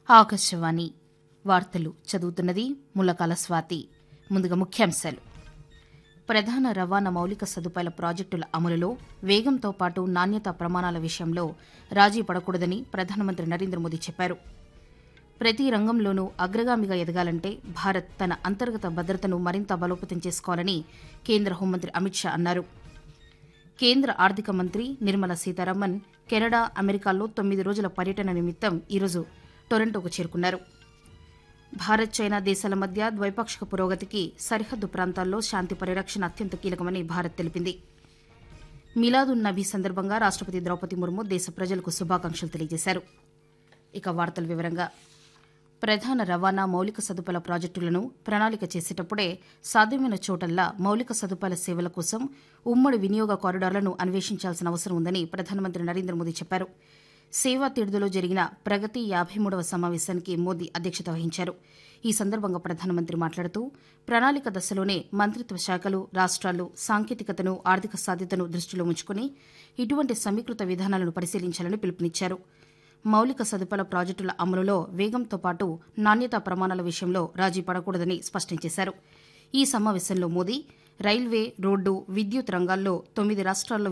ఆకాశవాణి వార్తలు చదువుతున్నది ముల్లకాల స్వాతి ముందుగా ముఖ్యాంశాలు ప్రధాన రవాణా మౌలిక సదుపాయాల ప్రాజెక్టుల అమలులో వేగంతో పాటు నాణ్యతా ప్రమాణాల విషయంలో రాజీ పడకూడదని ప్రధానమంత్రి నరేంద్ర మోదీ చెప్పారు ప్రతి రంగంలోనూ అగ్రగామిగా ఎదగాలంటే భారత్ తన అంతర్గత భద్రతను మరింత బలోపేతం చేసుకోవాలని కేంద్ర హోంమంత్రి అమిత్ షా అన్నారు కేంద్ర ఆర్థిక మంత్రి నిర్మలా సీతారామన్ కెనడా అమెరికాల్లో తొమ్మిది రోజుల పర్యటన నిమిత్తం ఈరోజు టొరంటోకు చేరుకున్నారు భారత్ చైనా దేశాల మధ్య ద్వైపాక్షిక పురోగతికి సరిహద్దు ప్రాంతాల్లో శాంతి పరిరక్షణ అత్యంత కీలకమని భారత్ తెలిపింది మిలాదున్ నబీ సందర్భంగా రాష్టపతి ద్రౌపది ముర్ము దేశ ప్రజలకు శుభాకాంక్షలు తెలియజేశారు ఇక వార్తల వివరంగా ప్రధాన రవాణా మౌలిక సదుపాయాల ప్రాజెక్టులను ప్రణాళిక చేసేటప్పుడే సాధ్యమైన చోటల్లా మౌలిక సదుపాయాల సేవల కోసం ఉమ్మడి వినియోగ కారిడార్లను అన్వేషించాల్సిన అవసరం ఉందని ప్రధానమంత్రి నరేంద్ర మోదీ చెప్పారు సేవా తీడుదలో జరిగిన ప్రగతి యాభై మూడవ సమావేశానికి మోదీ అధ్యక్షత వహించారు ఈ సందర్భంగా ప్రధానమంత్రి మాట్లాడుతూ ప్రణాళిక దశలోనే మంత్రిత్వ శాఖలు రాష్ట్రాలు సాంకేతికతను ఆర్థిక సాధ్యతను దృష్టిలో ఉంచుకుని ఇటువంటి సమీకృత విధానాలను పరిశీలించాలని పిలుపునిచ్చారు మౌలిక సదుపాయాల ప్రాజెక్టుల అమలులో వేగంతో పాటు నాణ్యతా ప్రమాణాల విషయంలో రాజీ పడకూడదని స్పష్టం చేశారు ఈ సమావేశంలో మోదీ రైల్వే రోడ్డు విద్యుత్ రంగాల్లో తొమ్మిది రాష్ట్రాల్లో